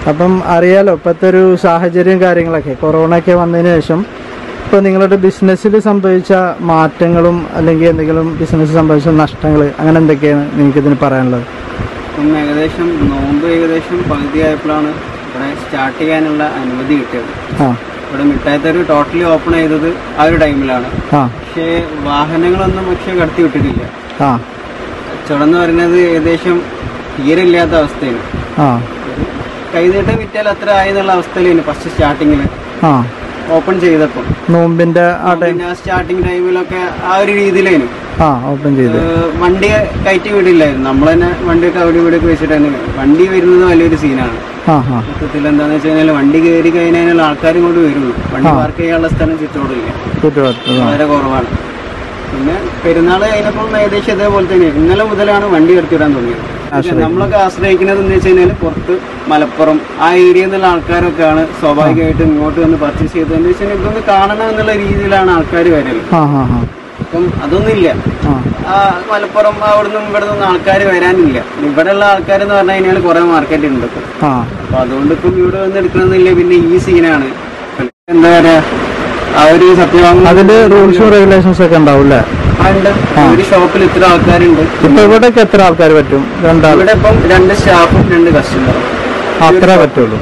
അപ്പം അറിയാലോ ഇപ്പോഴത്തെ ഒരു സാഹചര്യം കാര്യങ്ങളൊക്കെ കൊറോണ ഒക്കെ വന്നതിന് ശേഷം ഇപ്പോൾ നിങ്ങളുടെ ബിസിനസ്സിൽ സംഭവിച്ച മാറ്റങ്ങളും അല്ലെങ്കിൽ എന്തെങ്കിലും ബിസിനസ് സംഭവിച്ച നഷ്ടങ്ങൾ അങ്ങനെ എന്തൊക്കെയാണ് നിങ്ങൾക്ക് ഇതിന് പറയാനുള്ളത് ഇപ്പം ഏകദേശം നോമ്പ് ഏകദേശം പകുതിയായപ്പോഴാണ് ഇവിടെ സ്റ്റാർട്ട് ചെയ്യാനുള്ള അനുമതി കിട്ടിയത് ആ ഇവിടെ മിഠായിത്തെരു ടോട്ടലി ഓപ്പൺ ചെയ്തത് ആ ഒരു ടൈമിലാണ് ആ പക്ഷേ വാഹനങ്ങളൊന്നും പക്ഷേ കടത്തി വിട്ടിട്ടില്ല ആ കച്ചവടം എന്ന് പറയുന്നത് ഏകദേശം തീരെ ഇല്ലാത്ത അവസ്ഥയാണ് ആ കൈനീട്ടം വിറ്റാൽ അത്ര ആയി എന്നുള്ള അവസ്ഥയിലായിരുന്നു ഫസ്റ്റ് സ്റ്റാർട്ടിങ്ങിൽ ആ ഓപ്പൺ ചെയ്തപ്പോൾ നോമ്പിന്റെ ആ ടൈം പിന്നെ ആ സ്റ്റാർട്ടിങ് ടൈമിലൊക്കെ ആ ഒരു രീതിയിലായിരുന്നു ആ ഓപ്പൺ ചെയ്ത് ഏഹ് വണ്ടി കയറ്റി വിടില്ലായിരുന്നു നമ്മൾ തന്നെ വണ്ടിയൊക്കെ അവിടെ ഇവിടെ ഒക്കെ വെച്ചിട്ട് തന്നെ വണ്ടി വരുന്നത് വലിയൊരു സീനാണ് ആ ആ മൊത്തത്തിൽ എന്താണെന്ന് വെച്ച് കഴിഞ്ഞാൽ വണ്ടി കയറി കഴിഞ്ഞാൽ ആൾക്കാരും കൊണ്ട് വരുള്ളൂ വണ്ടി പാർക്ക് ചെയ്യാനുള്ള സ്ഥലം ചുറ്റോടില്ല ചുറ്റുവട്ടത്ത് ആ വളരെ കുറവാണ് പിന്നെ പെരുന്നാൾ കഴിഞ്ഞപ്പോൾ ഏകദേശം ഇതേപോലെ തന്നെ ഇന്നലെ മുതലാണ് വണ്ടി കടത്തിവിടാൻ തുടങ്ങിയത് നമ്മളൊക്കെ ആശ്രയിക്കുന്നത് എന്ന് വെച്ച് കഴിഞ്ഞാൽ പുറത്ത് മലപ്പുറം ആ ഏരിയയിൽ നിന്നുള്ള ആൾക്കാരൊക്കെയാണ് സ്വാഭാവികമായിട്ടും ഇങ്ങോട്ട് വന്ന് പർച്ചേസ് ചെയ്തത് എന്ന് വെച്ച് കഴിഞ്ഞാൽ ഇതൊന്ന് കാണണം എന്നുള്ള രീതിയിലാണ് ആൾക്കാർ വരല് ആ ആ ആ അപ്പം അതൊന്നുമില്ല ആ ആ മലപ്പുറം അവിടെ നിന്നും ഇവിടെ നിന്നും ആൾക്കാർ വരാനില്ല ഇവിടെയുള്ള ആൾക്കാരെന്ന് പറഞ്ഞു കഴിഞ്ഞാൽ കുറെ മാർക്കറ്റ് ഉണ്ട് ഇപ്പം ആ അപ്പൊ അതുകൊണ്ട് ഇപ്പം ഇവിടെ വന്ന് എടുക്കണമെന്നില്ല പിന്നെ ഈ സീനാണ് എന്താ പറയാ ആ ഒരു സത്യവാങ്മൂലം അതിന്റെ റൂൾസും റെഗുലേഷൻസ് ഒക്കെ ഉണ്ടാവും അല്ലേ ആ, ഉണ്ട്. ഒരു ഷോപ്പിൽ ഇത്ര ആൾക്കാരുണ്ട് ഇപ്പൊ ഇവിടെയൊക്കെ എത്ര ആൾക്കാർ പറ്റും രണ്ടാൾ ഇവിടെ ഇപ്പം രണ്ട് സ്റ്റാഫും രണ്ട് കസ്റ്റമറും അത്ര പറ്റുള്ളൂ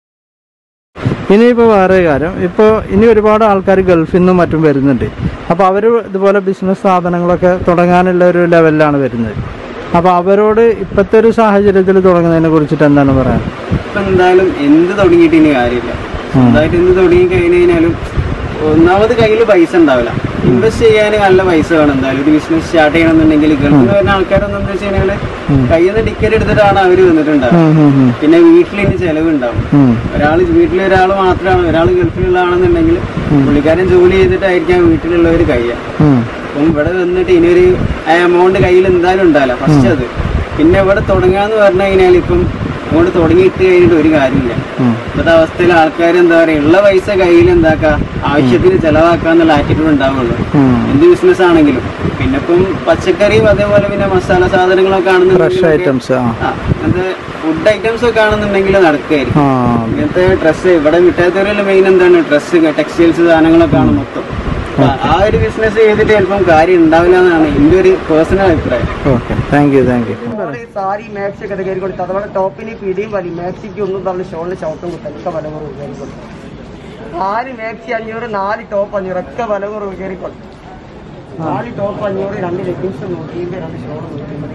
ഇനിയിപ്പോൾ വേറെ കാര്യം ഇപ്പോൾ ഇനി ഒരുപാട് ആൾക്കാർ ഗൾഫിൽ നിന്നും മറ്റും വരുന്നുണ്ട് അപ്പോൾ അവർ ഇതുപോലെ ബിസിനസ് സ്ഥാപനങ്ങളൊക്കെ തുടങ്ങാനുള്ള ഒരു ലെവലിലാണ് വരുന്നത് അപ്പോൾ അവരോട് ഇപ്പോഴത്തെ ഒരു സാഹചര്യത്തിൽ തുടങ്ങുന്നതിനെ കുറിച്ചിട്ട് എന്താണ് പറയാൻ ഇപ്പൊ എന്തായാലും എന്ത് തുടങ്ങിയിട്ട് ഇനി കാര്യമില്ല സ്വന്തമായിട്ട് എന്ത് തുടങ്ങി കഴിഞ്ഞു കഴിഞ്ഞാലും ഒന്നാമത് കയ്യിൽ പൈസ ഉണ്ടാവില്ല ഇൻവെസ്റ്റ് ചെയ്യാൻ നല്ല പൈസ വേണം എന്തായാലും ഒരു ബിസിനസ് സ്റ്റാർട്ട് ചെയ്യണമെന്നുണ്ടെങ്കിൽ ഗൾഫിൽ നിന്ന് വരുന്ന ആൾക്കാരൊന്നും എന്താ വെച്ച് കഴിഞ്ഞാല് കയ്യിൽ നിന്ന് ടിക്കറ്റ് എടുത്തിട്ടാണ് അവര് വന്നിട്ടുണ്ടാവുക ഉം, ഉം, ഉം. പിന്നെ വീട്ടിൽ ഇനി ചെലവുണ്ടാവും ഉം. ഒരാൾ വീട്ടിൽ ഒരാൾ മാത്രമാണ് ഒരാൾ ഗൾഫിലുള്ളതാണെന്നുണ്ടെങ്കിൽ പുള്ളിക്കാരൻ ജോലി ചെയ്തിട്ടായിരിക്കാം വീട്ടിലുള്ളവർ കഴിയുക ഉം. അപ്പം ഇവിടെ വന്നിട്ട് ഇനിയൊരു എമൗണ്ട് കയ്യിൽ എന്തായാലും ഉണ്ടാവില്ല ഫസ്റ്റ് അത് പിന്നെ ഇവിടെ തുടങ്ങാന്ന് പറഞ്ഞു കഴിഞ്ഞാൽ ഇപ്പം അങ്ങോട്ട് തുടങ്ങിയിട്ട് കഴിഞ്ഞിട്ട് ഒരു കാര്യമില്ല ഉം. ഇപ്പോഴത്തെ അവസ്ഥയിൽ ആൾക്കാർ എന്താ പറയുക ഉള്ള പൈസ കയ്യിൽ എന്താക്കുക ആവശ്യത്തിന് ചെലവാക്കാന്നുള്ള ആറ്റിറ്റ്യൂഡ് ഉണ്ടാവുള്ളൂ ഉം. എന്ത് ബിസിനസ് ആണെങ്കിലും പിന്നെ ഇപ്പം പച്ചക്കറിയും അതേപോലെ പിന്നെ മസാല സാധനങ്ങളൊക്കെ ഫ്രഷ് ആണെന്നുണ്ടെങ്കിൽ ഐറ്റംസ് ആ ആ, അങ്ങനത്തെ ഫുഡ് ഐറ്റംസ് ഒക്കെ ആണെന്നുണ്ടെങ്കിൽ നടക്കുകയായിരിക്കും ആ ഇങ്ങനത്തെ ഡ്രസ്സ് ഇവിടെ മിഠായിത്തെരുവിൽ മെയിൻ എന്താണ് ഡ്രസ്സ് ടെക്സ്റ്റൈൽസ് സാധനങ്ങളൊക്കെ ആണ് മൊത്തം അപ്പൊ ആ ഒരു ബിസിനസ് ചെയ്തിട്ട് ചിലപ്പം കാര്യം ഉണ്ടാവില്ല എന്നാണ് എന്റെ ഒരു പേഴ്സണൽ അഭിപ്രായം okay thank you thank you sari maxi ഒക്കെ കയറി കൊടുത്ത് അതുപോലെ ടോപ്പിന് പിടിയും വലി മാക്സിക്ക് ഒന്നും തമ്മിൽ ഷോളിന് ഷൗട്ടും കുത്താൻ ഒക്കെ വില കുറവ് കയറി കൊടുത്തു നാല് മാക്സി അഞ്ഞൂറ് നാല് ടോപ്പ് അഞ്ഞൂറ് ഒക്കെ വില കുറവ് കയറി കൊടുത്തു നാല് ടോപ്പ് അഞ്ഞൂറ് രണ്ട് ലെഗിൻസ് നൂറ്റി രണ്ട് ഷോൾ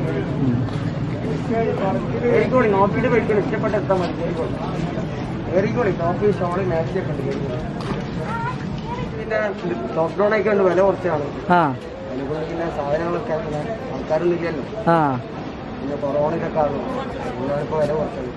കയറിക്കോളി നോക്കിയിട്ട് പോയിക്കോളി ഇഷ്ടപ്പെട്ട എത്താൻ മതി കയറിക്കോളി കയറിക്കോളി ടോപ്പ് ഷോള് മാക്സി ഒക്കെ ഉണ്ട് കയറിക്കോളി. ഇതിന്റെ ലോക്ക്ഡൌൺ ഒക്കെ ഉണ്ട് വില കുറച്ചാണ് ആ വില കുറഞ്ഞ സാധനങ്ങളൊക്കെ അങ്ങനെ ആൾക്കാരൊന്നും ഇല്ലല്ലോ ആ പിന്നെ കൊറോണയൊക്കെ കാരണം എല്ലാവർക്കും വില കുറച്ചത്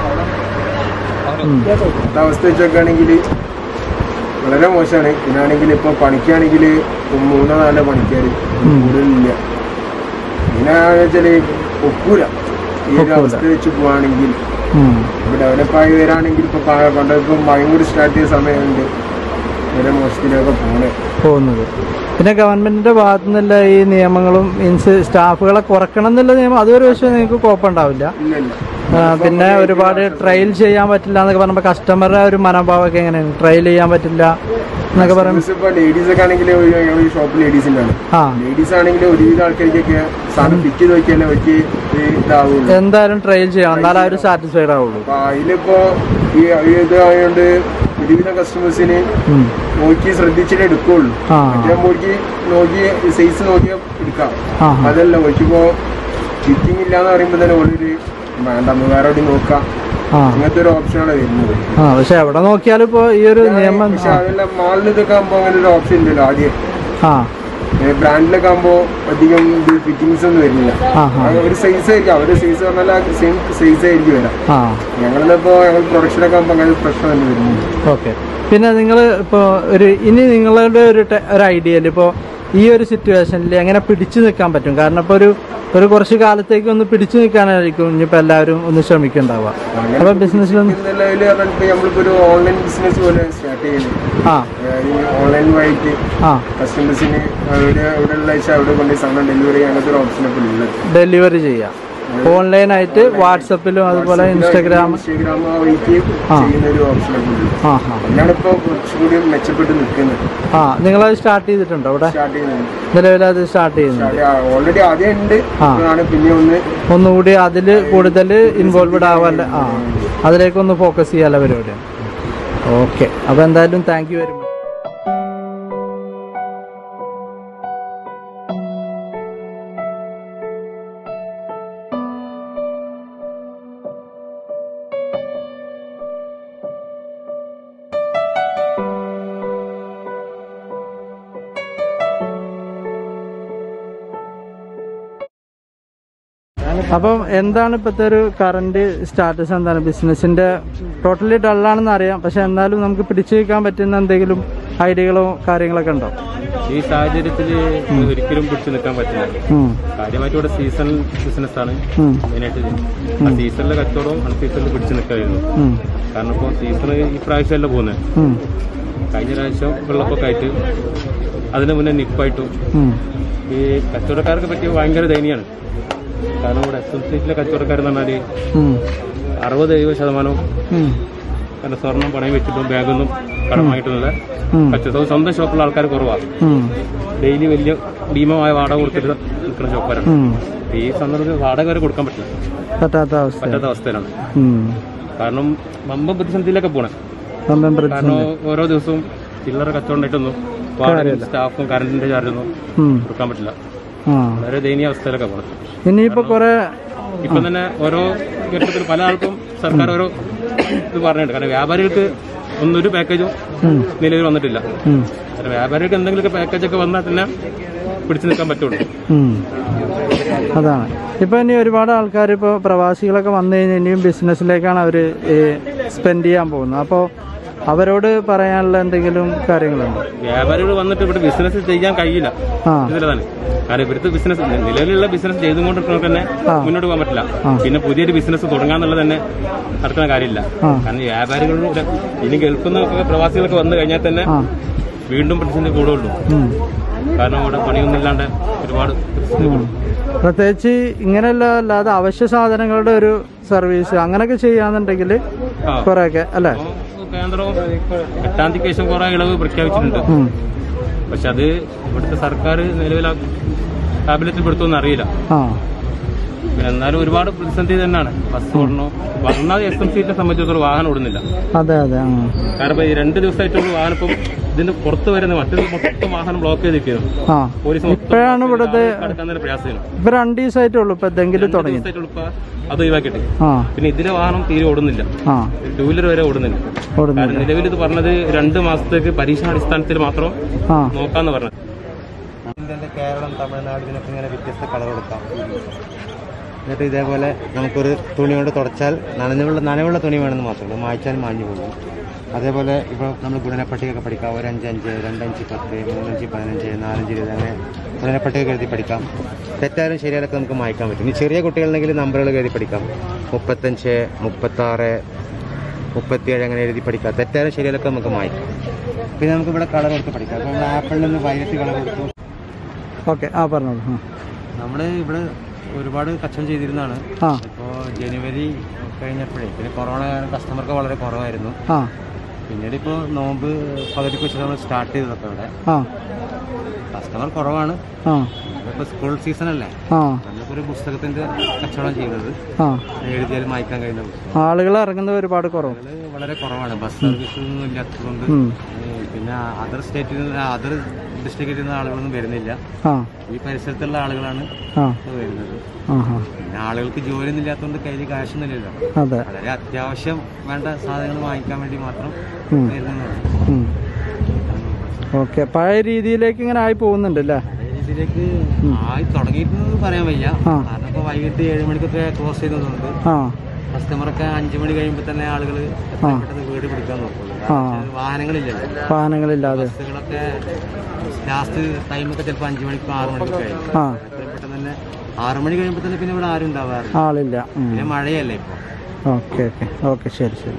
ഉം. ഇപ്പോഴത്തെ അവസ്ഥ വെച്ച് നോക്കുകയാണെങ്കിൽ വളരെ മോശമാണ് പിന്നാണെങ്കിൽ ഇപ്പോൾ പണിക്കാണെങ്കിൽ മൂന്നോ നാലോ പണിക്കാർ കൂടുതലില്ല പിന്നെ വെച്ചാൽ ഒക്കൂല ഈ ഒരു ഒക്കൂല. അവസ്ഥ വെച്ച് പോവാണെങ്കിൽ ഉം. ഇപ്പോൾ ഡെവലപ്പായി വരാണെങ്കിൽ ഇപ്പോൾ പണ്ടൊക്കെ മഴയും കൂടി സ്റ്റാർട്ട് ചെയ്ത സമയമുണ്ട് വളരെ മോശത്തിലൊക്കെ പോണേ പോകുന്നത് പിന്നെ ഗവൺമെന്റിന്റെ ഭാഗത്തു നിന്നുള്ള ഈ നിയമങ്ങളും മീൻസ് സ്റ്റാഫുകളെ കുറക്കണം എന്നുള്ള നിയമം അതൊരു പക്ഷേ നിങ്ങൾക്ക് കുഴപ്പമുണ്ടാവില്ല ഇല്ല ഇല്ല ആ, പിന്നെ ഒരുപാട് ട്രയൽ ചെയ്യാൻ പറ്റില്ല എന്നൊക്കെ പറയുമ്പോൾ കസ്റ്റമറുടെ ഒരു മനോഭാവമൊക്കെ എങ്ങനെയാണ് ട്രയൽ ചെയ്യാൻ പറ്റില്ല എന്നൊക്കെ പറയുമ്പോൾ ഇപ്പോൾ ലേഡീസ് ഒക്കെ ആണെങ്കിൽ ഞങ്ങൾ ഷോപ്പ് ലേഡീസിൻ്റെ ആണ് ആ ലേഡീസ് ആണെങ്കിൽ ഒരുവിധ ആൾക്കാർക്കൊക്കെ സാധനം ഫിറ്റ് ചെയ്ത് നോക്കിയാലേ അവർക്ക് ഒരു ഇതാവുള്ളൂ എന്തായാലും ട്രയൽ ചെയ്യണം എന്നാലേ അവർ സാറ്റിസ്ഫൈഡ് ആവുള്ളൂ അപ്പൊ അതിലിപ്പോ ഈ ഈ ഇത് ആയതുകൊണ്ട് ഒരുവിധ കസ്റ്റമേഴ്സിന് ഉം. നോക്കി ശ്രദ്ധിച്ചിട്ടേ എടുക്കുള്ളൂ ആ. മറ്റേ നോക്കി നോക്കി സൈസ് നോക്കിയാൽ എടുക്കാം ആ. അതല്ല നോക്കിപ്പോ ഫിറ്റിംഗ് ഇല്ലാന്ന് പറയുമ്പോ തന്നെ ഓളൊരു വേണ്ട നമുക്ക് വേറെ എവിടെ നോക്കാം ആ അങ്ങനത്തെ ഒരു ഓപ്ഷനാണ് വരുന്നത് ആ പക്ഷെ എവിടെ നോക്കിയാലും ഇപ്പോൾ ഈ ഒരു നിയമം പക്ഷെ അതെല്ലാം മാളിൽ ഇതൊക്കെ ആകുമ്പോ അങ്ങനെ ഒരു ഓപ്ഷൻ ഇല്ലല്ലോ ആദ്യം ആ ബ്രാൻഡിലൊക്കെ ആകുമ്പോ അധികം ഇത് ഫിറ്റിങ്സ് ഒന്നും വരുന്നില്ല ആ ആ അത് ഒരു സൈസ് ആയിരിക്കും അവരുടെ സൈസ് പറഞ്ഞാൽ സെയിം സൈസ് ആയിരിക്കും വരാം ആ ഞങ്ങളിപ്പോ ഞങ്ങൾ പ്രൊഡക്ഷനൊക്കെ ആകുമ്പോൾ അങ്ങനെ പ്രശ്നം തന്നെ വരുന്നുണ്ട് ഓക്കെ പിന്നെ നിങ്ങൾ ഇപ്പോൾ ഒരു ഇനി നിങ്ങളുടെ ഒരു ടെ- ഒരു ഐഡിയയിൽ ഇപ്പോൾ ഈ ഒരു സിറ്റുവേഷനിൽ എങ്ങനെ പിടിച്ചു നിൽക്കാൻ പറ്റും കാരണം ഇപ്പോൾ ഒരു ഒരു കുറച്ച് കാലത്തേക്ക് ഒന്ന് പിടിച്ചു നിൽക്കാനായിരിക്കും ഇനിയിപ്പോൾ എല്ലാവരും ഒന്ന് ശ്രമിക്കുന്നുണ്ടാവുക അപ്പോൾ ബിസിനസ്സിലൊന്ന് നിലവില് പറഞ്ഞിട്ട് നമ്മളിപ്പോ ഒരു ഓൺലൈൻ ബിസിനസ് പോലെ സ്റ്റാർട്ട് ചെയ്യുന്നത് ആ ഓൺലൈൻ വഴിക്ക് ആ കസ്റ്റമേഴ്സിന് അവിടെ ഇവിടെ ഉള്ള ആഴ്ച അവിടെ കൊണ്ട് സാധനം ഡെലിവറി അങ്ങനത്തെ ഒരു ഓപ്ഷൻ ഇപ്പോൾ ഉള്ളത് ഡെലിവറി ചെയ്യാം ഓൺലൈനായിട്ട് വാട്സപ്പിലും അതുപോലെ ഇൻസ്റ്റഗ്രാം ഇൻസ്റ്റാഗ്രാം ആ വഴിക്ക് ആ. ചെയ്യുന്ന ഒരു ഓപ്ഷനൊക്കെ ഉണ്ട് ആ ഹാ അതിനാണ് ഇപ്പൊ കുറച്ചുകൂടി മെച്ചപ്പെട്ട് നിൽക്കുന്നത് ആ നിങ്ങളത് സ്റ്റാർട്ട് ചെയ്തിട്ടുണ്ടോ അവിടെ സ്റ്റാർട്ട് ചെയ്യുന്നത് നിലവിൽ അത് സ്റ്റാർട്ട് ചെയ്യുന്നുണ്ട് ഓൾറെഡി ആദ്യം ഉണ്ട് ആ. ഇപ്പോഴാണ് പിന്നെ ഒന്ന് ഒന്നുകൂടി അതിൽ കൂടുതൽ ഇൻവോൾവഡ് ആവാൻ ആ അതിലേക്കൊന്ന് ഫോക്കസ് ചെയ്യാനുള്ള പരിപാടിയാണ് ഓക്കെ അപ്പോൾ എന്തായാലും താങ്ക് യു വെരി മച്ച് അപ്പം എന്താണ് ഇപ്പോഴത്തെ ഒരു കറണ്ട് സ്റ്റാറ്റസ് എന്താണ് ബിസിനസിന്റെ ടോട്ടലി ഡള്ളാണെന്ന് അറിയാം പക്ഷെ എന്നാലും നമുക്ക് പിടിച്ചു നിൽക്കാൻ പറ്റുന്ന എന്തെങ്കിലും ഐഡിയകളോ കാര്യങ്ങളൊക്കെ ഉണ്ടോ ഈ സാഹചര്യത്തിൽ ഒരിക്കലും പിടിച്ചു നിൽക്കാൻ പറ്റില്ല ഉം, കാര്യമായിട്ട് ഇവിടെ സീസൺ ബിസിനസ് ആണ് ഉം, മെയിനായിട്ട് ആ സീസണിലെ കച്ചവടവും അൺ സീസണിൽ പിടിച്ചു നിൽക്കായിരുന്നു ഉം, കാരണം ഇപ്പോൾ സീസൺ ഈ പ്രാവശ്യമല്ല പോകുന്നത് ഉം, കഴിഞ്ഞ പ്രാവശ്യം വെള്ളപ്പൊക്കെ ആയിട്ട് അതിന് മുന്നേ നിപ്പായിട്ടും ഉം, ഈ കച്ചവടക്കാർക്ക് പറ്റിയ ഭയങ്കര ദയനീയാണ് കാരണം ഇവിടെ എസ് എം സീറ്റിലെ കച്ചവടക്കാരെന്ന് പറഞ്ഞാൽ ഉം, അറുപത് എഴുപത് ശതമാനവും ഉം, കാരണം സ്വർണം പണയം വെച്ചിട്ടും ബാഗൊന്നും കടമായിട്ടുള്ള ഉം, കച്ചവടം സ്വന്തം ഷോപ്പുള്ള ആൾക്കാർ കുറവാണ് ഉം, ഡെയിലി വലിയ ഭീമമായ വാടക കൊടുത്തിട്ട് നിൽക്കുന്ന ഷോപ്പുകാരാണ് ഉം. ഈ സന്ദർഭത്തിൽ വാടക വരെ കൊടുക്കാൻ പറ്റില്ല പറ്റാത്ത അവസ്ഥ പറ്റാത്ത അവസ്ഥയിലാണ് ഉം. കാരണം വമ്പ പ്രതിസന്ധിയിലൊക്കെ പോണേ വമ്പൻ പ്രതിസന്ധി. കാരണം ഓരോ ദിവസവും ചില്ലറ കച്ചവടം ഉണ്ടായിട്ടൊന്നും വാടക സ്റ്റാഫും കറണ്ടിന്റെ ചാർജൊന്നും ഉം, കൊടുക്കാൻ പറ്റില്ല ആ വളരെ ദയനീയ അവസ്ഥയിലൊക്കെ പോണേ ഇനിയിപ്പോ കുറെ ഇപ്പം തന്നെ ഓരോ ഘട്ടത്തിൽ പല ആൾക്കും സർക്കാർ ഓരോ ഇത് പറഞ്ഞിട്ടുണ്ട് കാരണം വ്യാപാരികൾക്ക് ഒന്നും ഒരു പാക്കേജും ഉം, നിലവിൽ വന്നിട്ടില്ല ഉം, കാരണം വ്യാപാരികൾക്ക് എന്തെങ്കിലുമൊക്കെ പാക്കേജ് ഒക്കെ വന്നാൽ തന്നെ പിടിച്ചു നിൽക്കാൻ പറ്റുള്ളൂ ഉം. അതാണ് ഇപ്പൊ ഇനി ഒരുപാട് ആൾക്കാർ ഇപ്പോൾ പ്രവാസികളൊക്കെ വന്നു കഴിഞ്ഞാൽ ഇനിയും ബിസിനസ്സിലേക്കാണ് അവർ സ്പെൻഡ് ചെയ്യാൻ പോകുന്നത് അപ്പോൾ അവരോട് പറയാനുള്ള എന്തെങ്കിലും കാര്യങ്ങളുണ്ടോ വ്യാപാരികൾ വന്നിട്ട് ഇവിടെ ബിസിനസ് ചെയ്യാൻ കഴിയില്ല ആ ഇതിലാണ് കാരണം ഇവിടുത്തെ ബിസിനസ് നിലവിലുള്ള ബിസിനസ് ചെയ്തുകൊണ്ടിരിക്കുന്നവർക്ക് തന്നെ ആ. മുന്നോട്ട് പോകാൻ പറ്റില്ല ആ. പിന്നെ പുതിയൊരു ബിസിനസ് തുടങ്ങാന്നുള്ളത് തന്നെ നടക്കുന്ന കാര്യമില്ല ആ. കാരണം ഈ വ്യാപാരികളുടെ ഇനി ഗൾഫിൽ നിന്നൊക്കെ പ്രവാസികളൊക്കെ വന്നു കഴിഞ്ഞാൽ തന്നെ ആ വീണ്ടും പ്രതിസന്ധി കൂടുള്ളൂ ഉം. കാരണം ഇവിടെ പണിയൊന്നും ഇല്ലാണ്ട് ഒരുപാട് പ്രതിസന്ധി കൂടും പ്രത്യേകിച്ച് ഇങ്ങനെയല്ല അല്ലാതെ അവശ്യ സാധനങ്ങളുടെ ഒരു സർവീസ് അങ്ങനെയൊക്കെ ചെയ്യാന്നുണ്ടെങ്കിൽ ആ. കുറെയൊക്കെ അല്ലേ അപ്പോൾ കേന്ദ്രവും എട്ടാം തീയതിക്ക് ശേഷം കുറെ ഇളവ് പ്രഖ്യാപിച്ചിട്ടുണ്ട് ഉം. പക്ഷെ അത് ഇവിടുത്തെ സർക്കാർ നിലവിൽ കാബിനറ്റിൽ പെടുത്തുമെന്ന് അറിയില്ല ആ പിന്നെ എന്നാലും ഒരുപാട് പ്രതിസന്ധി തന്നെയാണ് ബസ് ഓടണോ ഒന്നാമത് എസ് എം സീറ്റിനെ സംബന്ധിച്ചിടത്തോളം വാഹനം ഓടുന്നില്ല അതെ അതെ ആ. കാരണം ഇപ്പൊ ഈ രണ്ട് ദിവസമായിട്ടുള്ള വാഹനം ഇപ്പം ഇതിന്റെ പുറത്ത് വരുന്ന മറ്റൊരു മൊത്തം വാഹനം ബ്ലോക്ക് ചെയ്തിരിക്കുന്നു ആ പോലീസ് മൊത്തം ഇപ്പോഴാണ് ഇവിടുത്തെ കടക്കാൻ തന്നെ പ്രയാസമാണ് ഇപ്പൊ രണ്ട് ദിവസമായിട്ടുള്ളൂ ഇപ്പൊ എന്തെങ്കിലും തുടങ്ങി ദിവസമായിട്ടുള്ള ഇപ്പൊ അത് ഒഴിവാക്കിയിട്ട് ആ പിന്നെ ഇതിലെ വാഹനം തീരെ ഓടുന്നില്ല ആ ടൂ വീലർ വരെ ഓടുന്നില്ല ഓടുന്നു കാരണം നിലവിൽ ഇത് പറഞ്ഞത് രണ്ട് മാസത്തേക്ക് പരീക്ഷാടിസ്ഥാനത്തിൽ മാത്രം ആ നോക്കാന്ന് പറഞ്ഞത് കേരളം തമിഴ്നാട് ഇതിനൊക്കെ ഇങ്ങനെ വ്യത്യസ്ത കളർ കൊടുക്കാം എന്നിട്ട് ഇതേപോലെ നമുക്കൊരു തുണി കൊണ്ട് തുടച്ചാൽ നനഞ്ഞുള്ള നനവുള്ള തുണി വേണമെന്ന് മാത്രമേ ഉള്ളൂ മായ്ച്ചാൽ മാഞ്ഞു പോകും അതേപോലെ ഇപ്പോൾ നമ്മൾ ഗുണനപ്പട്ടികയൊക്കെ പഠിക്കാം ഒരു അഞ്ച് അഞ്ച് രണ്ടഞ്ച് പത്ത് മൂന്നഞ്ച് പതിനഞ്ച് നാലഞ്ച് ഇരുപത് അങ്ങനെ ഗുണനപ്പട്ടിക എഴുതി പഠിക്കാം തെറ്റാലും ശരിയാലൊക്കെ നമുക്ക് മായ്ക്കാൻ പറ്റും ഇനി ചെറിയ കുട്ടികളുണ്ടെങ്കിൽ നമ്പറുകൾ എഴുതി പഠിക്കാം മുപ്പത്തഞ്ച് മുപ്പത്താറ് മുപ്പത്തിയേഴ് അങ്ങനെ എഴുതി പഠിക്കാം തെറ്റാലും ശരിയാലൊക്കെ നമുക്ക് മായ്ക്കാം പിന്നെ നമുക്ക് ഇവിടെ കളർ കൊടുത്ത് പഠിക്കാം അപ്പോൾ നമ്മൾ ആപ്പിളിൽ നിന്ന് വയലറ്റ് കളർ കൊടുത്തു ഓക്കെ ആ പറഞ്ഞോളൂ ആ. നമ്മൾ ഇവിടെ ഒരുപാട് കച്ചവടം ചെയ്തിരുന്നതാണ് ആ ഇപ്പോൾ ജനുവരി കഴിഞ്ഞപ്പോഴേ പിന്നെ കൊറോണ കാരണം കസ്റ്റമർക്ക് വളരെ കുറവായിരുന്നു ആ പിന്നീട് ഇപ്പോൾ നോമ്പ് പകുതിക്ക് വെച്ച് നമ്മൾ സ്റ്റാർട്ട് ചെയ്തതൊക്കെ ഇവിടെ ആ കസ്റ്റമർ കുറവാണ് ആ ഇപ്പോൾ സ്കൂൾ സീസൺ അല്ലേ ആ നമ്മളിപ്പോൾ ഒരു പുസ്തകത്തിൻ്റെ കച്ചവടം ചെയ്യുന്നത് ആ എഴുതിയാൽ വായിക്കാൻ കഴിയുന്ന പുസ്തകം ആളുകൾ ഇറങ്ങുന്നത് ഒരുപാട് കുറവ് അത് വളരെ കുറവാണ് ബസ് സർവീസ് ഒന്നും ഇല്ലാത്തതുകൊണ്ട് ഉം. ഏഹ് പിന്നെ അതർ സ്റ്റേറ്റിൽ നിന്ന് അതർ ഡിസ്ട്രിക്റ്റിൽ നിന്ന് ആളുകളൊന്നും വരുന്നില്ല ആ ഈ പരിസരത്തുള്ള ആളുകളാണ് ആ ഇപ്പോൾ വരുന്നത് ആ ആ പിന്നെ ആളുകൾക്ക് ജോലിയൊന്നും ഇല്ലാത്തതുകൊണ്ട് കയ്യിൽ കാശൊന്നുമില്ലല്ലോ അതെ വളരെ അത്യാവശ്യം വേണ്ട സാധനങ്ങൾ വാങ്ങിക്കാൻ വേണ്ടി മാത്രം ഉം. വരുന്നതാണ് ഉം. ഓക്കെ പഴയ രീതിയിലേക്ക് ഇങ്ങനെ ആയി പോകുന്നുണ്ട് അല്ലേ ഇതിലേക്ക് ആയി തുടങ്ങിയിട്ടെന്ന് പറയാൻ വയ്യ ആ. കാരണം ഇപ്പോൾ വൈകിട്ട് ഏഴ് മണിക്കൊക്കെ ക്ലോസ് ചെയ്യുന്നതുകൊണ്ട് ആ കസ്റ്റമറൊക്കെ അഞ്ചു മണി കഴിയുമ്പോൾ തന്നെ ആളുകൾ ആ. പെട്ടെന്ന് വീട് പിടിക്കാൻ നോക്കുള്ളൂ ആ. കാരണം വെച്ചാൽ വാഹനങ്ങളില്ലല്ലോ വാഹനങ്ങളില്ലാതെ ബസ്സുകളൊക്കെ ലാസ്റ്റ് ടൈമൊക്കെ ചിലപ്പോൾ അഞ്ചു മണിക്കോ ആറു മണിക്കോ കഴിയും ആ എത്രയും പെട്ടെന്ന് തന്നെ ആറു മണി കഴിയുമ്പോൾ തന്നെ പിന്നെ ഇവിടെ ആരും ഉണ്ടാവാറില്ല ആളില്ല ഉം. പിന്നെ മഴയല്ലേ ഇപ്പോൾ ഓക്കെ ഓക്കെ ഓക്കെ ശരി ശരി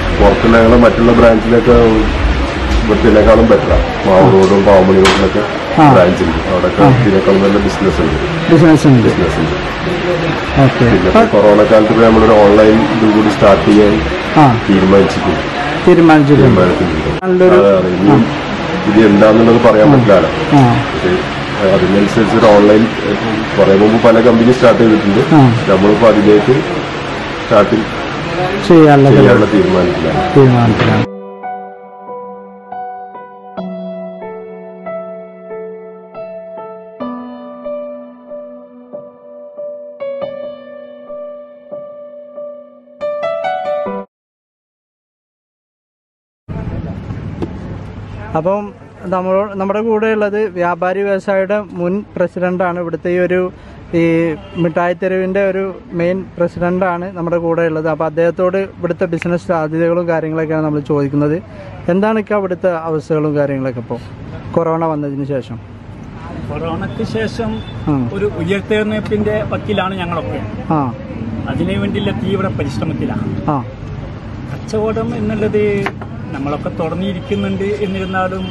പുറത്തുള്ള ഞങ്ങൾ മറ്റുള്ള ബ്രാഞ്ചിലൊക്കെ ഇവിടത്തേക്കാളും ബെറ്ററാണ് മാവൂർ റോഡും പാവമണി റോഡിലൊക്കെ ആ. ബ്രാഞ്ച് ഉണ്ട് അവിടെ ഇതിനേക്കാൾ നല്ല ബിസിനസ് ഉണ്ട് ബിസിനസ് ഉണ്ട് ബിസിനസ് ഉണ്ട് ഓക്കെ പിന്നെ ഇപ്പൊ കൊറോണ കാലത്ത് ഇപ്പൊ നമ്മളൊരു ഓൺലൈൻ ഇത് കൂടി സ്റ്റാർട്ട് ചെയ്യാൻ ആ തീരുമാനിച്ചിട്ടുണ്ട് തീരുമാനിച്ചിട്ടുണ്ട് തീരുമാനിച്ചിട്ടുണ്ട് നല്ലൊരു അതാണ് ഇനി ഇത് എന്താന്നുള്ളത് പറയാൻ പറ്റില്ല ആ പക്ഷേ അതിനനുസരിച്ച് ഒരു ഓൺലൈൻ കുറെ മുമ്പ് പല കമ്പനി സ്റ്റാർട്ട് ചെയ്തിട്ടുണ്ട് ആ. നമ്മളിപ്പോ അതിലേക്ക് സ്റ്റാർട്ട് ചെയ്യാനുള്ള ചെയ്യാനുള്ള തീരുമാനത്തിലാണ് തീരുമാനത്തിലാണ് അപ്പം നമ്മൾ നമ്മുടെ കൂടെ ഉള്ളത് വ്യാപാരി വ്യവസായിയുടെ മുൻ പ്രസിഡന്റാണ് ഇവിടുത്തെ ഈ ഒരു ഈ മിഠായി തെരുവിന്റെ ഒരു മെയിൻ പ്രസിഡന്റാണ് നമ്മുടെ കൂടെ ഉള്ളത് അപ്പോൾ അദ്ദേഹത്തോട് ഇവിടുത്തെ ബിസിനസ് സാധ്യതകളും കാര്യങ്ങളൊക്കെയാണ് നമ്മൾ ചോദിക്കുന്നത് എന്താണ് ഇക്ക ഇവിടുത്തെ അവസ്ഥകളും കാര്യങ്ങളൊക്കെ ഇപ്പോൾ കൊറോണ വന്നതിന് ശേഷം കൊറോണയ്ക്ക് ശേഷം ആ ഒരു ഉയർത്തെഴുന്നേൽപ്പിന്റെ വക്കിലാണ് ഞങ്ങളൊക്കെ ആ അതിനു വേണ്ടിയുള്ള തീവ്ര പരിശ്രമത്തിലാണ് ആ കച്ചവടം എന്നുള്ളത് നമ്മളൊക്കെ തുറന്നിരിക്കുന്നുണ്ട് എന്നിരുന്നാലും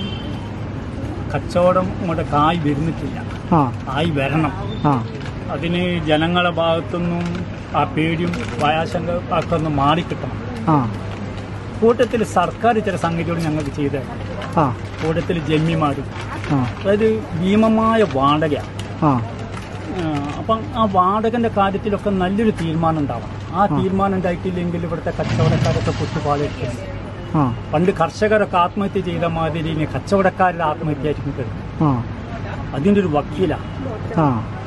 കച്ചവടം ഇങ്ങോട്ട് കായ് വരുന്നിട്ടില്ല ആ കായ് വരണം ആ അതിന് ജനങ്ങളുടെ ഭാഗത്തുനിന്നും ആ പേടിയും ഭയാശങ്ക ഒക്കെ ഒന്ന് മാറിക്കിട്ടണം ആ കൂട്ടത്തിൽ സർക്കാർ ചില സംഗതികൾ ഞങ്ങൾക്ക് ചെയ്ത ആ കൂട്ടത്തിൽ ജന്മിമാർ ആ അതായത് ഭീമമായ വാടകയാണ് ആ ആ, അപ്പം ആ വാടകന്റെ കാര്യത്തിലൊക്കെ നല്ലൊരു തീരുമാനം ഉണ്ടാവണം ആ തീരുമാനം ഉണ്ടായിട്ടില്ലെങ്കിൽ ഇവിടുത്തെ കച്ചവടക്കാരൊക്കെ കുത്തുപാളിട്ടുണ്ട് ആ പണ്ട് കർഷകരൊക്കെ ആത്മഹത്യ ചെയ്ത മാതിരി ഇനി കച്ചവടക്കാരുടെ ആത്മഹത്യ ആയിരിക്കും കിട്ടുന്നത് ആ അതിന്റെ ഒരു വക്കീലാണ് ആ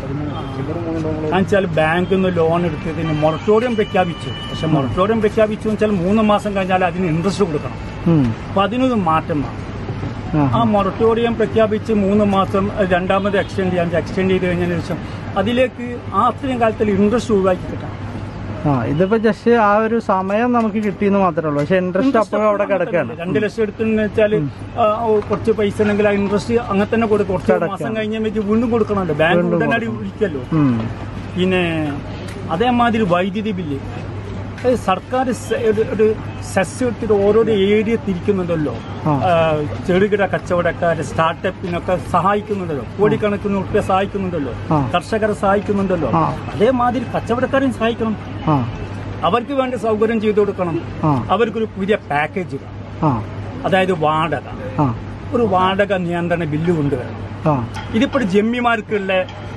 കാരണം വെച്ചാൽ ബാങ്കിൽ നിന്ന് ലോൺ എടുത്തതിന് മൊറട്ടോറിയം പ്രഖ്യാപിച്ചു പക്ഷെ മൊറട്ടോറിയം പ്രഖ്യാപിച്ചു എന്ന് വെച്ചാൽ മൂന്ന് മാസം കഴിഞ്ഞാൽ അതിന് ഇൻട്രസ്റ്റ് കൊടുക്കണം ഉം. അപ്പൊ അതിനൊരു മാറ്റം വേണം ആ ആ മൊറട്ടോറിയം പ്രഖ്യാപിച്ച് മൂന്ന് മാസം അത് രണ്ടാമത് എക്സ്റ്റെൻഡ് ചെയ്യാൻ എക്സ്റ്റെൻഡ് ചെയ്ത് കഴിഞ്ഞതിന് ശേഷം അതിലേക്ക് ആ അത്രയും കാലത്തിൽ ഇൻട്രസ്റ്റ് ഒഴിവാക്കി കിട്ടണം ആ ഇതിപ്പോ ജസ്റ്റ് ആ ഒരു സമയം നമുക്ക് കിട്ടിയെന്ന് മാത്രമേ ഉള്ളൂ പക്ഷെ ഇൻട്രസ്റ്റ് അപ്പോഴും അവിടെ കിടക്കാണ് രണ്ട് ലക്ഷം എടുത്തെന്ന് വെച്ചാൽ കുറച്ച് പൈസ ഉണ്ടെങ്കിൽ ആ ഇൻട്രസ്റ്റ് അങ്ങനെ തന്നെ കൊടുക്കും കുറച്ച് കിടക്കാം. മാസം കഴിഞ്ഞ വീണ്ടും കൊടുക്കണമല്ലോ ബാങ്ക് ഉടനടി വിളിക്കല്ലോ ഉം. പിന്നെ അതേമാതിരി വൈദ്യുതി ബില്ല് അത് സർക്കാർ സെ- ഒരു- ഒരു സെസ് എടുത്തിട്ട് ഓരോരോ ഏരിയ തിരിക്കുന്നുണ്ടല്ലോ ആ. ആ, ചെറുകിട കച്ചവടക്കാര് സ്റ്റാർട്ടപ്പിനൊക്കെ സഹായിക്കുന്നുണ്ടല്ലോ കോടിക്കണക്കിന് ഉറുപ്പ്യ സഹായിക്കുന്നുണ്ടല്ലോ ആ. കർഷകരെ സഹായിക്കുന്നുണ്ടല്ലോ ആ. അതേമാതിരി കച്ചവടക്കാരെയും സഹായിക്കണം ആ അവർക്ക് വേണ്ട സൗകര്യം ചെയ്തു കൊടുക്കണം ആ അവർക്കൊരു പുതിയ പാക്കേജ് ആ അതായത് വാടക ആ ഒരു വാടക നിയന്ത്രണ ബില്ല് കൊണ്ടുവരണം ആ ഇതിപ്പോൾ ജമ്മിമാർക്കുള്ള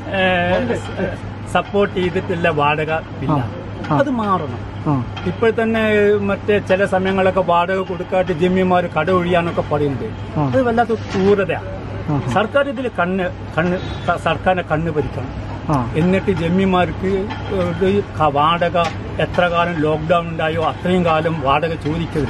സപ്പോർട്ട് ചെയ്തിട്ടുള്ള വാടക ബില്ല ആ. അത് മാറണം ആ ഇപ്പോൾ തന്നെ മറ്റേ ചില സമയങ്ങളൊക്കെ വാടക കൊടുക്കാട്ട് ജമ്മിമാർ കട ഒഴിയാനൊക്കെ പറയുന്നുണ്ട് ആ. അത് വല്ലാത്ത ക്രൂരതയാണ് ആ. സർക്കാർ ഇതിൽ കണ്ണ് കണ്ണ് സ- സർക്കാരിനെ കണ്ണ് ഭരിക്കണം ആ എന്നിട്ട് ജമ്മിമാർക്ക് ഇത് ക- വാടക എത്ര കാലം ലോക്ക്ഡൌൺ ഉണ്ടായോ അത്രയും കാലം വാടക ചോദിക്കരുത്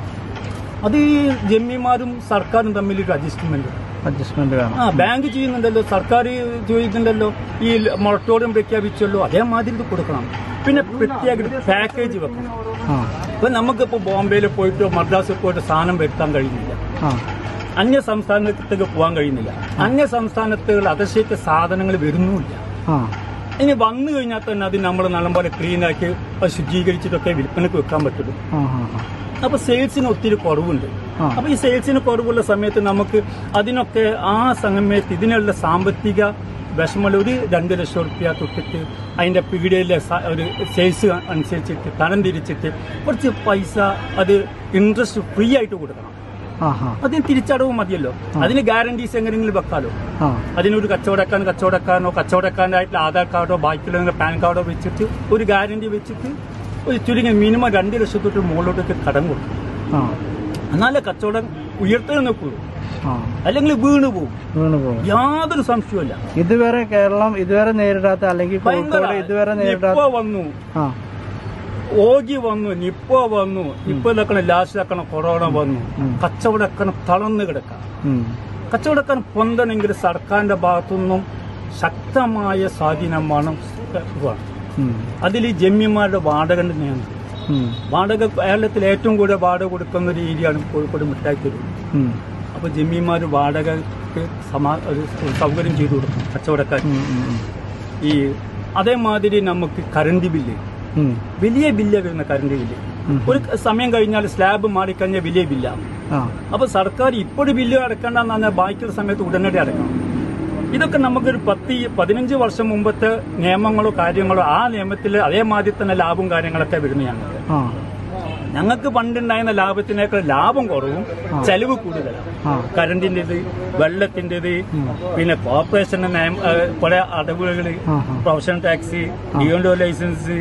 അത് ഈ ജമ്മിമാരും സർക്കാരും തമ്മിലൊരു അഡ്ജസ്റ്റ്മെന്റ് അഡ്ജസ്റ്റ്മെന്റ് വേണം ആ ബാങ്ക് ചെയ്യുന്നുണ്ടല്ലോ സർക്കാർ ചെയ്യുന്നുണ്ടല്ലോ ഈ മൊറട്ടോറിയം പ്രഖ്യാപിച്ചല്ലോ അതേമാതിരി ഇത് കൊടുക്കണം പിന്നെ പ്രത്യേക പാക്കേജ് വെക്കണം ആ ഇപ്പൊ നമുക്കിപ്പോ ബോംബെയിൽ പോയിട്ടോ മദ്രാസിൽ പോയിട്ട് സാധനം വരുത്താൻ കഴിയുന്നില്ല ആ അന്യ സംസ്ഥാനത്തേക്ക് പോകാൻ കഴിയുന്നില്ല അന്യ സംസ്ഥാനത്തുകൾ അതശേറ്റ സാധനങ്ങൾ വരുന്നുമില്ല ആ ഇനി വന്നു കഴിഞ്ഞാൽ തന്നെ അത് നമ്മൾ നല്ലപോലെ ക്ലീൻ ആക്കി അത് ശുചീകരിച്ചിട്ടൊക്കെ വിൽപ്പനക്ക് വെക്കാൻ പറ്റുള്ളൂ ആ ആ അപ്പൊ സെയിൽസിന് ഒത്തിരി കുറവുണ്ട് ആ. അപ്പൊ ഈ സെയിൽസിന് കുറവുള്ള സമയത്ത് നമുക്ക് അതിനൊക്കെ ആ സമയത്ത് ഇതിനുള്ള സാമ്പത്തിക വിഷമമുള്ള ഒരു രണ്ട് ലക്ഷം റുപ്യ തൊട്ടിട്ട് അതിന്റെ പീടികയിലെ സ- ഒരു സെയിൽസ് അനുസരിച്ചിട്ട് തരം തിരിച്ചിട്ട് കുറച്ച് പൈസ അത് ഇൻട്രസ്റ്റ് ഫ്രീ ആയിട്ട് കൊടുക്കണം ആ ആ അതിന് തിരിച്ചടവ് മതിയല്ലോ അതിന് ഗ്യാരണ്ടീസ് എങ്ങനെയെങ്കിലും വെക്കാലോ ആ അതിനൊരു കച്ചവടക്കാരൻ കച്ചവടക്കാരനോ കച്ചവടക്കാരനായിട്ടുള്ള ആധാർ കാർഡോ ബാക്കിയുള്ള പാൻ കാർഡോ വെച്ചിട്ട് ഒരു ഗ്യാരണ്ടി വെച്ചിട്ട് ഒരു ചുരുങ്ങി മിനിമം രണ്ട് ലക്ഷത്തൊട്ട് മുകളിലോട്ടൊക്കെ കടം കൊടുക്കും ആ എന്നാലേ കച്ചവടം ഉയർത്തി നിൽക്കുള്ളൂ ആ അല്ലെങ്കിൽ വീണ് പോകും വീണ് പോകും യാതൊരു സംശയവുമില്ല ഇതുവരെ കേരളം ഇതുവരെ നേരിടാത്ത അല്ലെങ്കിൽ കോഴിക്കോട് ഇതുവരെ നേരിടാത്ത നിപ്പ വന്നു ആ ഓഗി വന്നു നിപ്പ വന്നു ഇപ്പൊ ഇതൊക്കെ ലാസ്റ്റ് ആക്കണം കൊറോണ വന്നു കച്ചവടക്കാരൻ തളർന്നു കിടക്കാം ഉം. കച്ചവടക്കാരൻ പൊന്തണമെങ്കിൽ സർക്കാരിന്റെ ഭാഗത്തുനിന്നും ശക്തമായ സ്വാധീനം വേണം വേണം. ഉം. അതിൽ ഈ ജമ്മിമാരുടെ വാടകന്റെ നിയന്ത്രണം ഉം. വാടക കേരളത്തിൽ ഏറ്റവും കൂടുതൽ വാടക കൊടുക്കുന്ന ഒരു ഏരിയയാണ് കോഴിക്കോട് മിഠായി തെരുവ് ഉം. അപ്പൊ ജമ്മിമാർ വാടകക്ക് സമാ ഒരു സൗകര്യം ചെയ്തു കൊടുക്കും കച്ചവടക്കാർ ഉം. ഉം. ഈ അതേമാതിരി നമുക്ക് കറണ്ട് ബില്ല് ഉം. വലിയ ബില്ല് വരുന്ന കറണ്ട് ബില്ല് ഒരു സമയം കഴിഞ്ഞാൽ സ്ലാബ് മാറിക്കഴിഞ്ഞാൽ വലിയ ബില്ലാണ് ആ അപ്പൊ സർക്കാർ ഇപ്പോഴും ബില്ല് അടക്കേണ്ടെന്ന് പറഞ്ഞാൽ ബാക്കിയുള്ള സമയത്ത് ഉടനടി അടക്കണം ഇതൊക്കെ നമുക്കൊരു പത്ത് പതിനഞ്ച് വർഷം മുമ്പത്തെ നിയമങ്ങളോ കാര്യങ്ങളോ ആ നിയമത്തിൽ അതേമാതിരി തന്നെ ലാഭവും കാര്യങ്ങളൊക്കെ വരുന്നു ഞങ്ങൾക്ക് ആ ഞങ്ങൾക്ക് പണ്ടുണ്ടായിരുന്ന ലാഭത്തിനേക്കാൾ ലാഭം കുറവും ചെലവ് കൂടുതലാണ് ആ. കറണ്ടിന്റേത് വെള്ളത്തിന്റേത് പിന്നെ കോർപ്പറേഷന്റെ നയം ഏഹ്, കുറെ അടവുകൾ ആ, ആ. പ്രൊഫഷണൽ ടാക്സ് ഡിഒൻഡോ ലൈസൻസ്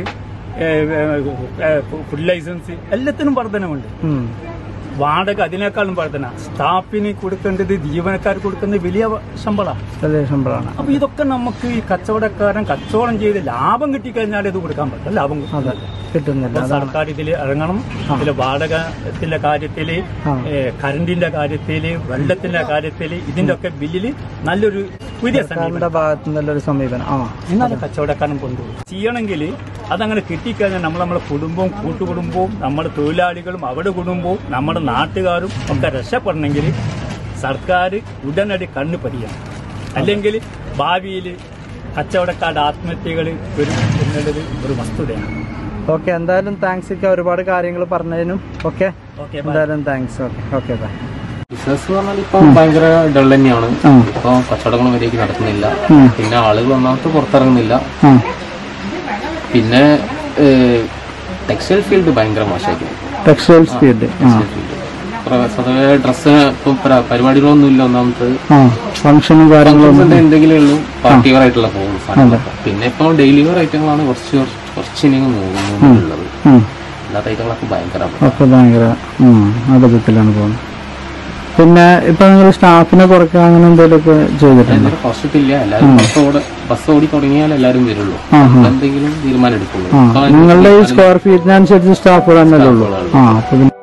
ഫുഡ് ലൈസൻസ് എല്ലാത്തിനും വർധനമുണ്ട് ഉം. വാടക അതിനേക്കാളും വർധന സ്റ്റാഫിന് കൊടുക്കേണ്ടത് ജീവനക്കാർക്ക് കൊടുക്കുന്നത് വലിയ ശമ്പളമാണ് വലിയ ശമ്പളമാണ് അപ്പൊ ഇതൊക്കെ നമുക്ക് ഈ കച്ചവടക്കാരൻ കച്ചവടം ചെയ്ത് ലാഭം കിട്ടിക്കഴിഞ്ഞാൽ ഇത് കൊടുക്കാൻ പറ്റും ലാഭം അതെ കിട്ടും കിട്ടുന്നില്ല അപ്പൊ അതാണ് സർക്കാർ ഇതിൽ ഇറങ്ങണം ഇതിലെ വാടകത്തിന്റെ കാര്യത്തില് ആ. ഏ, കറണ്ടിന്റെ കാര്യത്തില് വെള്ളത്തിന്റെ കാര്യത്തില് ഇതിന്റെ ഒക്കെ ബില്ലില് നല്ലൊരു പുതിയ സമീപനം സർക്കാരിന്റെ ഭാഗത്തു നിന്നുള്ളൊരു സമീപനം ആ എന്നാലും കച്ചവടക്കാരൻ കൊണ്ടുപോകും ചെയ്യണമെങ്കിൽ അതങ്ങനെ കിട്ടിക്കഴിഞ്ഞാൽ നമ്മൾ നമ്മുടെ കുടുംബവും കൂട്ടുകുടുംബവും നമ്മുടെ തൊഴിലാളികളും അവരുടെ കുടുംബവും നമ്മുടെ നാട്ടുകാരും ഒക്കെ രക്ഷപ്പെടണമെങ്കിൽ സർക്കാർ ഉടനടി കണ്ണു പതിയണം അല്ലെങ്കിൽ ഭാവിയിൽ കച്ചവടക്കാരുടെ ആത്മഹത്യകൾ വരും എന്നുള്ളത് ഒരു വസ്തുതയാണ് ഓക്കെ എന്തായാലും താങ്ക്സ് ഒക്കെ ഒരുപാട് കാര്യങ്ങൾ പറഞ്ഞതിനും ഓക്കെ ഓക്കെ എന്തായാലും thanks okay okay bye business പറഞ്ഞാൽ ഇപ്പൊ ഭയങ്കര ഡൾ തന്നെയാണ് ഉം. ഇപ്പൊ കച്ചവടങ്ങൾ മര്യാദയ്ക്ക് നടക്കുന്നില്ല ഉം. പിന്നെ ആളുകൾ ഒന്നാമത്തെ പുറത്തിറങ്ങുന്നില്ല ആ പിന്നെ ടെക്സ്റ്റൈൽ ഫീൽഡ് ഭയങ്കര മോശമായിരിക്കും ടെക്സ്റ്റൈൽ ഫീൽഡ് ആ സ്വതവേ ഡ്രസ്സ് ഇപ്പൊ പ്ര- പരിപാടികളൊന്നും ഇല്ല ഒന്നാമത്തത് ആ ഫംഗ്ഷനും കാര്യങ്ങളൊന്നും ഫംഗ്ഷൻസ് എന്തെങ്കിലും ഉള്ളൂ പാർട്ടി വെയർ ആയിട്ടുള്ള പോകും സാധനങ്ങളൊക്കെ പിന്നെ ഇപ്പൊ ഡെയിലി വെയർ ഐറ്റങ്ങളാണ് കുറച്ച് കുറച്ച് കുറച്ച് ഇനി ഉള്ളത് ഉം. അല്ലാത്ത ഐറ്റങ്ങളൊക്കെ ഭയങ്കര ഒക്കെ ഭയങ്കര ഉം, അബദ്ധത്തിലാണ് പോകുന്നത് പിന്നെ ഇപ്പൊ നിങ്ങൾ സ്റ്റാഫിനെ കുറയ്ക്കുക അങ്ങനെ എന്തെങ്കിലുമൊക്കെ ചെയ്തിട്ടുണ്ടോ എന്തെങ്കിലും കുറച്ചിട്ടില്ല എല്ലാവരും ബസ് ഓട ബസ് ഓടി തുടങ്ങിയാൽ എല്ലാവരും വരുള്ളൂ ആ, ആ. അപ്പൊ എന്തെങ്കിലും തീരുമാനം എടുക്കുള്ളൂ ആ ഇപ്പൊ നിങ്ങളുടെ ഈ സ്ക്വയർ ഫീറ്റിനനുസരിച്ച് സ്റ്റാഫുകൾ തന്നെ ഉള്ളൂ ആ അപ്പൊ പിന്നെ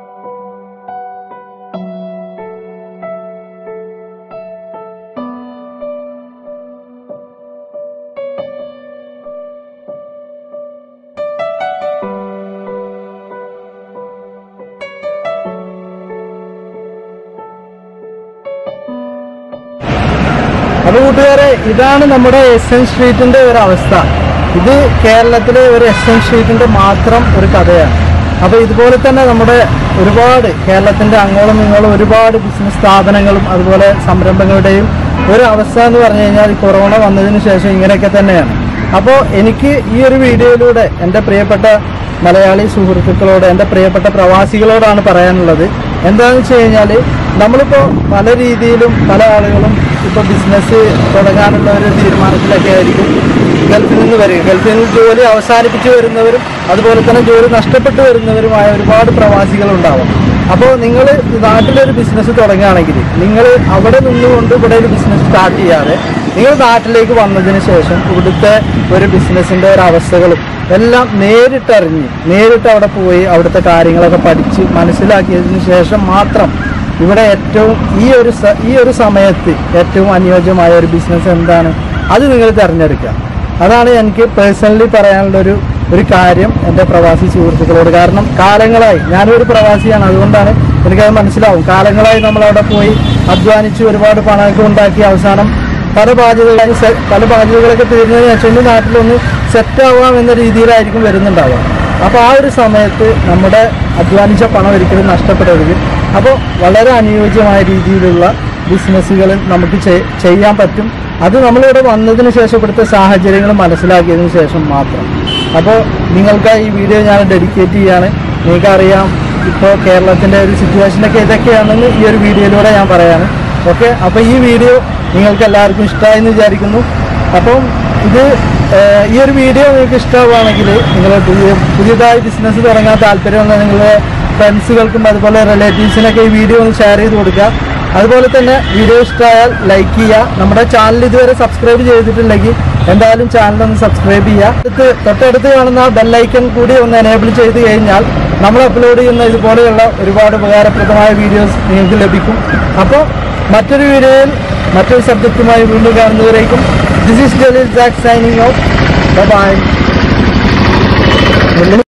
അപ്പൊ കൂട്ടുകാരെ ഇതാണ് നമ്മുടെ എസ് എൻ സ്ട്രീറ്റിന്റെ ഒരു അവസ്ഥ ഇത് കേരളത്തിലെ ഒരു എസ് എൻ സ്ട്രീറ്റിന്റെ മാത്രം ഒരു കഥയാണ് അപ്പൊ ഇതുപോലെ തന്നെ നമ്മുടെ ഒരുപാട് കേരളത്തിന്റെ അങ്ങോളം ഇങ്ങോളം ഒരുപാട് ബിസിനസ് സ്ഥാപനങ്ങളും അതുപോലെ സംരംഭങ്ങളുടെയും ഒരു അവസ്ഥ എന്ന് പറഞ്ഞു കഴിഞ്ഞാൽ ഈ കൊറോണ വന്നതിന് ശേഷം ഇങ്ങനെയൊക്കെ തന്നെയാണ് അപ്പോൾ എനിക്ക് ഈ ഒരു വീഡിയോയിലൂടെ എൻ്റെ പ്രിയപ്പെട്ട മലയാളി സുഹൃത്തുക്കളോട് എൻ്റെ പ്രിയപ്പെട്ട പ്രവാസികളോടാണ് പറയാനുള്ളത് എന്താണെന്ന് വെച്ച് കഴിഞ്ഞാൽ നമ്മളിപ്പോൾ പല രീതിയിലും പല ആളുകളും ഇപ്പോൾ ബിസിനസ് തുടങ്ങാനുള്ള ഒരു തീരുമാനത്തിലൊക്കെ ആയിരിക്കും ഗൾഫിൽ നിന്ന് വരിക ഗൾഫിൽ നിന്ന് ജോലി അവസാനിപ്പിച്ച് വരുന്നവരും അതുപോലെ തന്നെ ജോലി നഷ്ടപ്പെട്ടു വരുന്നവരുമായ ഒരുപാട് പ്രവാസികളുണ്ടാവും അപ്പോൾ നിങ്ങൾ നാട്ടിലൊരു ബിസിനസ് തുടങ്ങുകയാണെങ്കിൽ നിങ്ങൾ അവിടെ നിന്നുകൊണ്ട് ഇവിടെ ഒരു ബിസിനസ് സ്റ്റാർട്ട് ചെയ്യാതെ നിങ്ങൾ നാട്ടിലേക്ക് വന്നതിന് ശേഷം ഇവിടുത്തെ ഒരു ബിസിനസ്സിന്റെ ഒരു അവസ്ഥകളും എല്ലാം നേരിട്ടറിഞ്ഞ് നേരിട്ട് അവിടെ പോയി അവിടുത്തെ കാര്യങ്ങളൊക്കെ പഠിച്ച് മനസ്സിലാക്കിയതിന് ശേഷം മാത്രം ഇവിടെ ഏറ്റവും ഈ ഒരു സ- ഈ ഒരു സമയത്ത് ഏറ്റവും അനുയോജ്യമായ ഒരു ബിസിനസ് എന്താണ് അത് നിങ്ങൾ തിരഞ്ഞെടുക്കുക അതാണ് എനിക്ക് പേഴ്സണലി പറയാനുള്ള ഒരു ഒരു കാര്യം എൻ്റെ പ്രവാസി സുഹൃത്തുക്കളോട് കാരണം കാലങ്ങളായി ഞാനൊരു പ്രവാസിയാണ് അതുകൊണ്ടാണ് എനിക്കത് മനസ്സിലാവും കാലങ്ങളായി നമ്മൾ അവിടെ പോയി അധ്വാനിച്ച് ഒരുപാട് പണമൊക്കെ ഉണ്ടാക്കി അവസാനം പല ബാധ്യതകളും സെ- പല ബാധ്യതകളൊക്കെ തീർന്നതിന് ശേഷം ഇനി നാട്ടിലൊന്ന് സെറ്റ് ആവാം എന്ന രീതിയിലായിരിക്കും വരുന്നുണ്ടാവുക അപ്പോൾ ആ ഒരു സമയത്ത് നമ്മുടെ അധ്വാനിച്ച പണം ഒരിക്കലും നഷ്ടപ്പെടരുത് അപ്പോൾ വളരെ അനുയോജ്യമായ രീതിയിലുള്ള ബിസിനസ്സുകൾ നമുക്ക് ചെ- ചെയ്യാൻ പറ്റും അത് നമ്മളിവിടെ വന്നതിന് ശേഷം ഇവിടുത്തെ സാഹചര്യങ്ങൾ മനസ്സിലാക്കിയതിന് ശേഷം മാത്രം അപ്പോൾ നിങ്ങൾക്ക് ഈ വീഡിയോ ഞാൻ ഡെഡിക്കേറ്റ് ചെയ്യാണ് നിങ്ങൾക്കറിയാം ഇപ്പോൾ കേരളത്തിൻ്റെ ഒരു സിറ്റുവേഷനൊക്കെ ഇതൊക്കെയാണെന്ന് ഈ ഒരു വീഡിയോയിലൂടെ ഞാൻ പറയാണ് ഓക്കെ അപ്പോൾ ഈ വീഡിയോ നിങ്ങൾക്ക് എല്ലാവർക്കും ഇഷ്ടമായി എന്ന് വിചാരിക്കുന്നു അപ്പം ഇത് ഏഹ്, ഈ ഒരു വീഡിയോ നിങ്ങൾക്ക് ഇഷ്ടമാവുകയാണെങ്കിൽ നിങ്ങൾ പുതിയ പുതിയതായി ബിസിനസ് തുടങ്ങാൻ താല്പര്യമുള്ള നിങ്ങളുടെ ഫ്രണ്ട്സുകൾക്കും അതുപോലെ റിലേറ്റീവ്സിനൊക്കെ ഈ വീഡിയോ ഒന്ന് ഷെയർ ചെയ്ത് കൊടുക്കുക അതുപോലെ തന്നെ വീഡിയോ ഇഷ്ടമായാൽ ലൈക്ക് ചെയ്യുക നമ്മുടെ ചാനൽ ഇതുവരെ സബ്സ്ക്രൈബ് ചെയ്തിട്ടില്ലെങ്കിൽ എന്തായാലും ചാനൽ ഒന്ന് സബ്സ്ക്രൈബ് ചെയ്യുക അടുത്ത് തൊട്ടടുത്ത് കാണുന്ന ബെല്ലൈക്കൺ കൂടി ഒന്ന് എനേബിൾ ചെയ്ത് കഴിഞ്ഞാൽ നമ്മൾ അപ്ലോഡ് ചെയ്യുന്ന ഇതുപോലെയുള്ള ഒരുപാട് ഉപകാരപ്രദമായ വീഡിയോസ് നിങ്ങൾക്ക് ലഭിക്കും അപ്പോൾ മറ്റൊരു വീഡിയോയിൽ മറ്റൊരു സബ്ജക്റ്റുമായി വീണ്ടും കാണുന്നവരേക്കും this is Jaleel Jack signing off by